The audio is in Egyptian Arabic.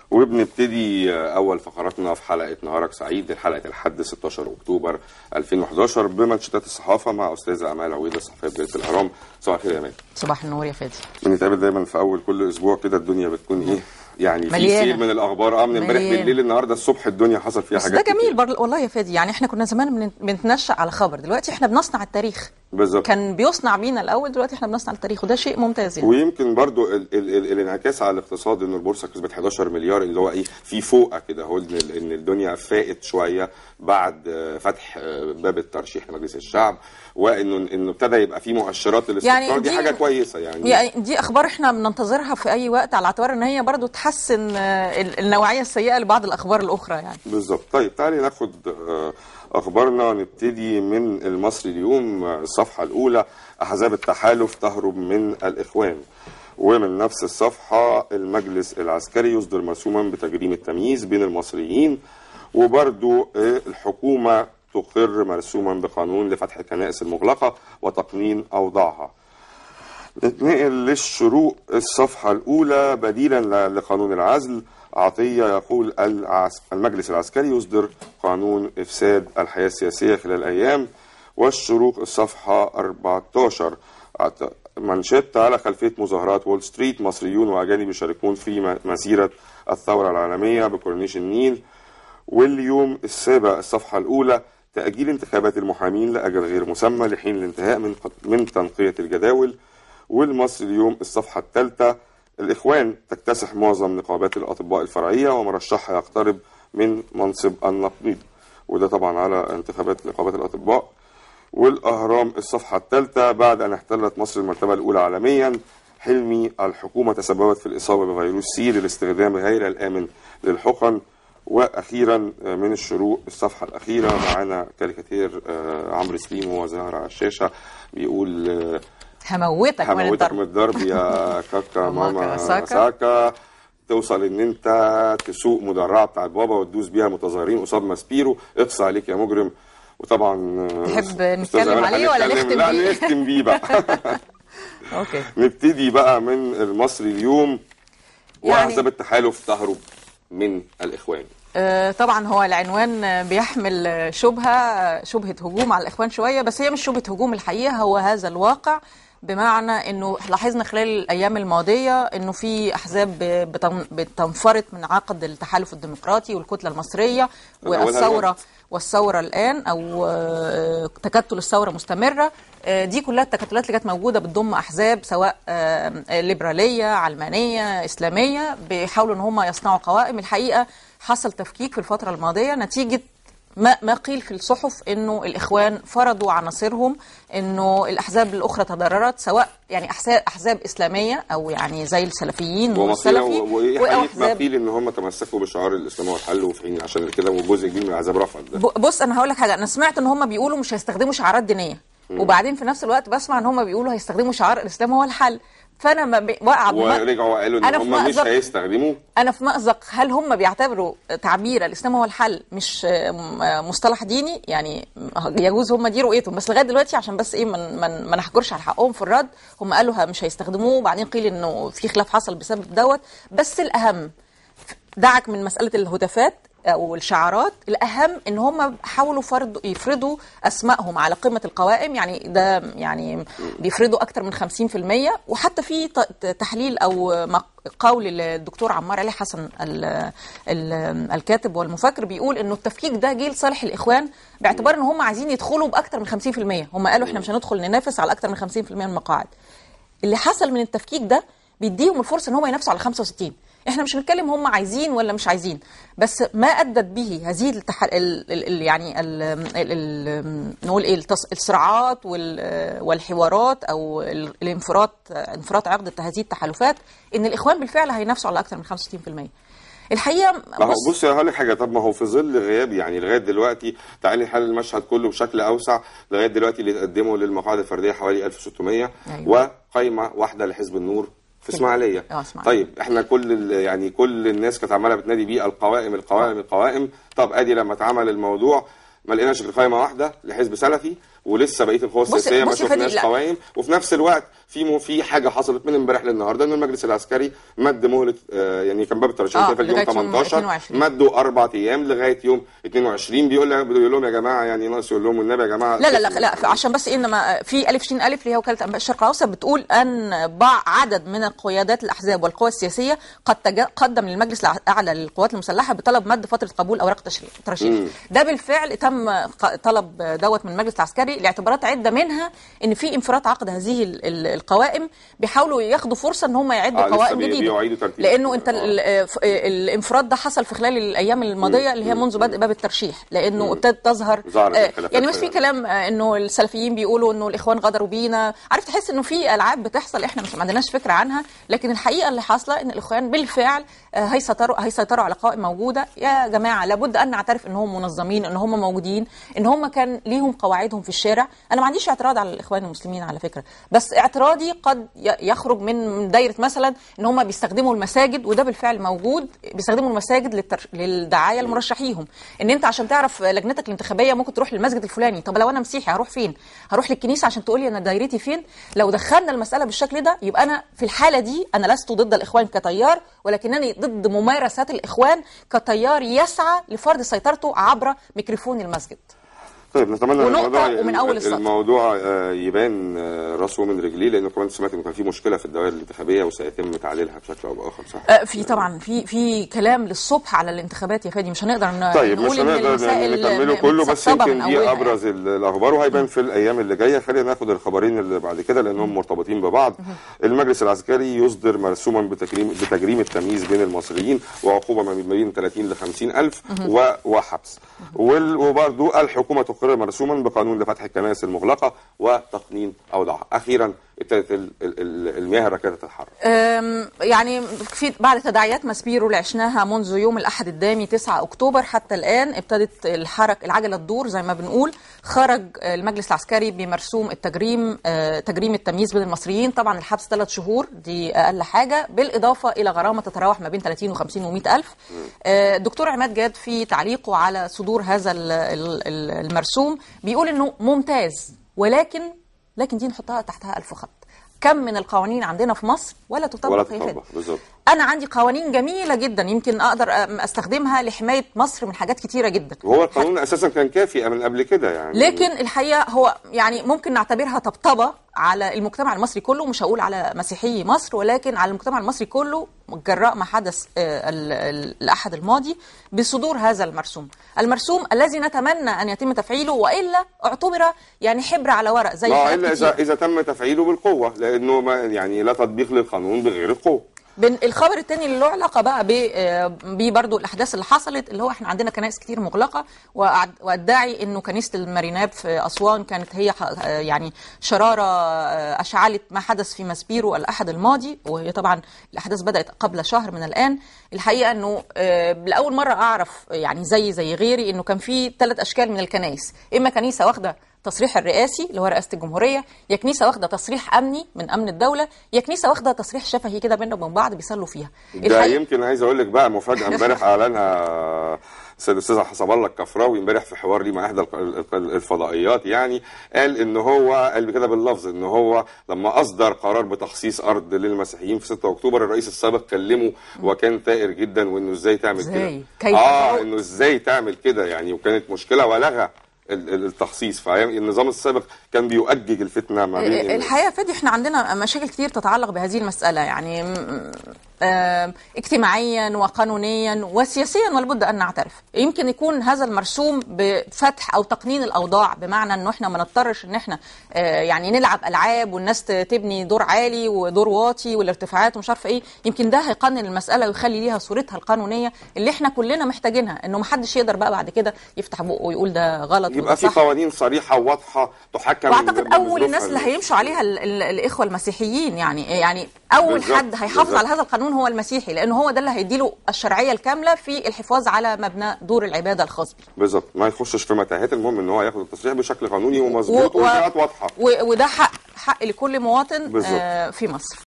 وبنبتدي اول فقراتنا في حلقه نهارك سعيد الحلقه الحد 16 اكتوبر 2011 بمنشطات الصحافه مع استاذه امال عويده صحفيه بدايه الاهرام صباح الخير يا امال صباح النور يا فادي بنتقابل دايما في اول كل اسبوع كده الدنيا بتكون ايه يعني في مليانة. سيل من الاخبار اه من امبارح مليانة. بالليل النهارده الصبح الدنيا حصل فيها بس حاجات ده جميل كتير. بر... والله يا فادي يعني احنا كنا زمان بن... بنتنشأ على خبر دلوقتي احنا بنصنع التاريخ بالظبط كان بيصنع بينا الاول دلوقتي احنا بنصنع التاريخ وده شيء ممتاز يعني ويمكن برضو ال ال ال الانعكاس على الاقتصاد ان البورصه كسبت 11 مليار اللي هو ايه في فوقه كده هو ان ال- ان الدنيا فاقت شويه بعد آه، فتح آه، باب الترشيح لمجلس الشعب وانه انه ابتدى يبقى في مؤشرات للاستقرار يعني دي دي- حاجه كويسه يعني يعني دي اخبار احنا بننتظرها في اي وقت على اعتبار ان هي برضو تحسن آه، ال- النوعيه السيئه لبعض الاخبار الاخرى يعني بالظبط طيب تعالي ناخد آه، اخبارنا نبتدي من المصري اليوم آه، الصفحه الاولى احزاب التحالف تهرب من الاخوان ومن نفس الصفحه المجلس العسكري يصدر مرسوما بتجريم التمييز بين المصريين وبرضو آه، الحكومه تقر مرسوما بقانون لفتح الكنائس المغلقه وتقنين اوضاعها نتنقل للشروق الصفحة الأولى بديلا ل- لقانون العزل عطية يقول العس- المجلس العسكري يصدر قانون إفساد الحياة السياسية خلال أيام والشروق الصفحة 14 عط- منشط على خلفية مظاهرات وول ستريت مصريون وأجانب يشاركون في م- مسيرة الثورة العالمية بكورنيش النيل واليوم السابع الصفحة الأولى تأجيل انتخابات المحامين لأجل غير مسمى لحين الانتهاء من من تنقية الجداول والمصري اليوم الصفحة الثالثة الإخوان تكتسح معظم نقابات الأطباء الفرعية ومرشحها يقترب من منصب النقيب وده طبعا على انتخابات نقابات الأطباء والأهرام الصفحة الثالثة بعد أن احتلت مصر المرتبة الأولى عالميا حلمي الحكومة تسببت في الإصابة بفيروس سي للاستخدام غير الآمن للحقن واخيرا من الشروق الصفحه الاخيره معانا كاريكاتير آه، عمرو سليم وهو ظاهر على الشاشه بيقول آه، هموتك من هموتك من الضرب الضرب يا كاكا ماما ماما ساكا. ساكا توصل ان انت تسوق مدرعه بتاعت بابا وتدوس بيها المتظاهرين قصاد ماسبيرو اقصى عليك يا مجرم وطبعا آه، تحب أستاذ نتكلم أمال عليه ولا هنتكلم- نختم لا بيه؟ نختم بيه بقى اوكي نبتدي بقى من المصري اليوم يعني- واحزاب التحالف تهرب من الاخوان آه، طبعا هو العنوان آه، بيحمل آه، شبهه آه، شبهه هجوم على الاخوان شويه بس هي مش شبهه هجوم الحقيقه هو هذا الواقع بمعنى انه لاحظنا خلال الايام الماضيه انه في احزاب ب- بتن- بتنفرط من عقد التحالف الديمقراطي والكتله المصريه أولها والثوره الوقت. والثوره الان او آه، تكتل الثوره مستمره آه، دي كلها التكتلات اللي كانت موجوده بتضم احزاب سواء آه، ليبراليه علمانيه اسلاميه بيحاولوا ان هم يصنعوا قوائم الحقيقه حصل تفكيك في الفتره الماضيه نتيجه ما ما قيل في الصحف انه الاخوان فرضوا عناصرهم انه الاحزاب الاخرى تضررت سواء يعني احزاب احزاب اسلاميه او يعني زي السلفيين ومصيرها والسلفي وايه أو حقيقه ما أحزاب قيل ان هم تمسكوا بشعار الاسلام والحل وفي حين عشان كده وجزء كبير من العذاب رفض ده ب- بص انا هقول لك حاجه انا سمعت ان هم بيقولوا مش هيستخدموا شعارات دينيه وبعدين في نفس الوقت بسمع ان هم بيقولوا هيستخدموا شعار الاسلام هو الحل فانا ما بي... وقع بم- ورجعوا قالوا ان أنا في هم مش مأزق. هيستخدموا انا في مأزق هل هم بيعتبروا تعبير الاسلام هو الحل مش آه، م- آه، مصطلح ديني يعني يجوز هم دي رؤيتهم بس لغايه دلوقتي عشان بس ايه من من ما نحكرش على حقهم في الرد هم قالوا ه- مش هيستخدموه وبعدين قيل انه في خلاف حصل بسبب دوت بس الاهم دعك من مساله الهتافات او الشعارات الاهم ان هم حاولوا فرض يفرضوا اسمائهم على قمه القوائم يعني ده يعني بيفرضوا اكثر من 50% وحتى في ت- تحليل او مق- قول الدكتور عمار علي حسن ال ال الكاتب والمفكر بيقول انه التفكيك ده جه لصالح الاخوان باعتبار ان هم عايزين يدخلوا باكثر من 50% هم قالوا احنا مش هندخل ننافس على اكثر من 50% من المقاعد اللي حصل من التفكيك ده بيديهم الفرصه ان هم ينافسوا على 65 احنا مش هنتكلم هم عايزين ولا مش عايزين بس ما ادت به هذه التح... ال... ال... ال... يعني ال... ال... ال... نقول ايه التص... الصراعات وال... والحوارات او ال... الانفراط انفراط عقد هذه التحالفات ان الاخوان بالفعل هينافسوا على اكثر من 65% الحقيقه ما هو بص بص هقول لك حاجه طب ما هو في ظل غياب يعني لغايه دلوقتي تعالي نحلل المشهد كله بشكل اوسع لغايه دلوقتي اللي اتقدموا للمقاعد الفرديه حوالي 1600 أيوة. وقايمه واحده لحزب النور في اسماعيليه اه اسماعيلية. طيب احنا كل ال- يعني كل الناس كانت عماله بتنادي بيه القوائم القوائم القوائم طب ادي لما اتعمل الموضوع ما لقيناش غير قائمه واحده لحزب سلفي ولسه بقيه القوى بص- السياسيه ما بص يا فادي، شفناش لا. قوائم وفي نفس الوقت في مو في حاجه حصلت من امبارح للنهارده ان المجلس العسكري مد مهله آه، يعني كان باب الترشيح آه، كان في اليوم لغاية يوم 18 22. مدوا اربع ايام لغايه يوم 22 بيقول لها- بيقول لهم يا جماعه يعني ناقص يقول لهم والنبي يا جماعه لا لا لا, لا عشان بس انما في الف شين الف اللي هي وكاله انباء الشرق الاوسط بتقول ان بعض عدد من القيادات الاحزاب والقوى السياسيه قد تج- قدم للمجلس الاعلى للقوات المسلحه بطلب مد فتره قبول اوراق تشريع ترشيح ده بالفعل تم ق- طلب دوت من المجلس العسكري لاعتبارات عده منها ان في انفراط عقد هذه ال- ال- القوائم بيحاولوا ياخدوا فرصه ان هم يعدوا آه، لسه قوائم بي- جديده بيعيدوا ترتيب. لانه انت آه. ال- ال- ف- الانفراد ده حصل في خلال الايام الماضيه اللي هي منذ بدء باب الترشيح لانه ابتدت تظهر ظهرت آه، الخلافات يعني مش في فعلا. كلام آه، انه السلفيين بيقولوا انه الاخوان غدروا بينا عارف تحس انه في العاب بتحصل احنا مش ما عندناش فكره عنها لكن الحقيقه اللي حاصله ان الاخوان بالفعل آه، هيسيطروا هيسيطروا على قوائم موجوده يا جماعه لابد ان نعترف ان هم منظمين ان هم موجودين ان هم كان ليهم قواعدهم في الشارع انا ما عنديش اعتراض على الاخوان المسلمين على فكره بس اعتراضي قد ي- يخرج من من دايره مثلا ان هم بيستخدموا المساجد وده بالفعل موجود بيستخدموا المساجد للتر... للدعايه لمرشحيهم ان انت عشان تعرف لجنتك الانتخابيه ممكن تروح للمسجد الفلاني طب لو انا مسيحي هروح فين هروح للكنيسه عشان تقول لي انا دايرتي فين لو دخلنا المساله بالشكل ده يبقى انا في الحاله دي انا لست ضد الاخوان كتيار ولكنني ضد ممارسات الاخوان كتيار يسعى لفرض سيطرته عبر ميكروفون المسجد طيب نتمنى ونقطة الموضوع ومن أول السطر. الموضوع آه، يبان آه، راسه من رجليه لانه كمان سمعت انه كان في مشكله في الدوائر الانتخابيه وسيتم تعليلها بشكل او باخر صح؟ آه، في طبعا في في كلام للصبح على الانتخابات يا فادي مش هنقدر ن- طيب مش نقول ان هنقدر المسائل نكمله م- كله بس متسطبة يمكن من دي أولها ابرز ال- الاخبار وهيبان في الايام اللي جايه خلينا ناخد الخبرين اللي بعد كده لانهم مرتبطين ببعض المجلس العسكري يصدر مرسوما بتجريم بتجريم التمييز بين المصريين وعقوبه ما بين 30 ل 50 الف و- وحبس وال- وبرضو الحكومه تقرر مرسوما بقانون لفتح الكنائس المغلقه وتقنين اوضاعها اخيرا ابتدت ال- ال- ال- المياه ركدت الحرب أم، يعني في بعد تداعيات ماسبيرو اللي عشناها منذ يوم الاحد الدامي 9 اكتوبر حتى الان ابتدت الحرك العجله تدور زي ما بنقول خرج المجلس العسكري بمرسوم التجريم آه، تجريم التمييز بين المصريين طبعا الحبس ثلاث شهور دي اقل حاجه بالاضافه الى غرامه تتراوح ما بين 30 و50 و100 الف آه، الدكتور عماد جاد في تعليقه على صدور هذا ال- ال- ال- المرسوم بيقول انه ممتاز ولكن لكن دي نحطها تحتها ألف خط كم من القوانين عندنا في مصر ولا تطبق ولا يا فادي؟ تطبق بالظبط انا عندي قوانين جميله جدا يمكن اقدر أم، استخدمها لحمايه مصر من حاجات كتيره جدا وهو القانون اساسا كان كافي من قبل كده يعني لكن الحقيقه هو يعني ممكن نعتبرها طبطبه على المجتمع المصري كله مش هقول على مسيحي مصر ولكن على المجتمع المصري كله جراء ما حدث آه، ال- ال- الاحد الماضي بصدور هذا المرسوم المرسوم الذي نتمنى ان يتم تفعيله والا اعتبر يعني حبر على ورق زي ما حاجات الا كتير. اذا اذا تم تفعيله بالقوه لانه ما يعني لا تطبيق للقانون بغير القوه بن الخبر الثاني اللي له علاقه بقى ب آه، ب برضه الاحداث اللي حصلت اللي هو احنا عندنا كنائس كتير مغلقه وأع- وادعي انه كنيسه الماريناب في اسوان كانت هي ح- آه، يعني شراره آه، اشعلت ما حدث في ماسبيرو الاحد الماضي وهي طبعا الاحداث بدات قبل شهر من الان الحقيقه انه آه، لاول مره اعرف يعني زي زي غيري انه كان في ثلاث اشكال من الكنائس اما كنيسه واخده تصريح الرئاسي اللي هو رئاسه الجمهوريه يا كنيسه واخده تصريح امني من امن الدوله يا كنيسه واخده تصريح شفهي كده بينهم وبين بعض بيصلوا فيها ده الحقيقة- يمكن عايز اقول لك بقى مفاجاه امبارح اعلنها السيد الاستاذ حسب الله الكفراوي امبارح في حوار ليه مع احدى الق- الق- الفضائيات يعني قال ان هو قال كده باللفظ ان هو لما اصدر قرار بتخصيص ارض للمسيحيين في 6 اكتوبر الرئيس السابق كلمه وكان ثائر جدا وانه ازاي تعمل إزاي؟ كده كيف اه تعود؟ انه ازاي تعمل كده يعني وكانت مشكله ولغى ال- ال- التخصيص فالنظام السابق كان بيؤجج الفتنه ما بين الناس. الحقيقه يا فادي احنا عندنا مشاكل كتير تتعلق بهذه المساله يعني م- آم، اجتماعيا وقانونيا وسياسيا ولابد ان نعترف يمكن يكون هذا المرسوم بفتح او تقنين الاوضاع بمعنى انه احنا ما نضطرش ان احنا آه، يعني نلعب العاب والناس ت- تبني دور عالي ودور واطي والارتفاعات ومش عارفه ايه يمكن ده هيقنن المساله ويخلي ليها صورتها القانونيه اللي احنا كلنا محتاجينها انه ما حدش يقدر بقى بعد كده يفتح بقه ويقول ده غلط وده يبقى في صح. قوانين صريحه واضحه تحكم واعتقد اول بظروفها الناس اللي هيمشوا عليها ال- ال- الاخوه المسيحيين يعني يعني اول بالظبط، حد هيحافظ بالظبط. على هذا القانون هو المسيحي لانه هو ده اللي هيديله الشرعيه الكامله في الحفاظ على مبنى دور العباده الخاص بيه بالظبط ما يخشش في متاهات المهم ان هو ياخد التصريح بشكل قانوني ومظبوط و- و- واجراءات واضحه و- وده حق حق لكل مواطن بالظبط. آه، في مصر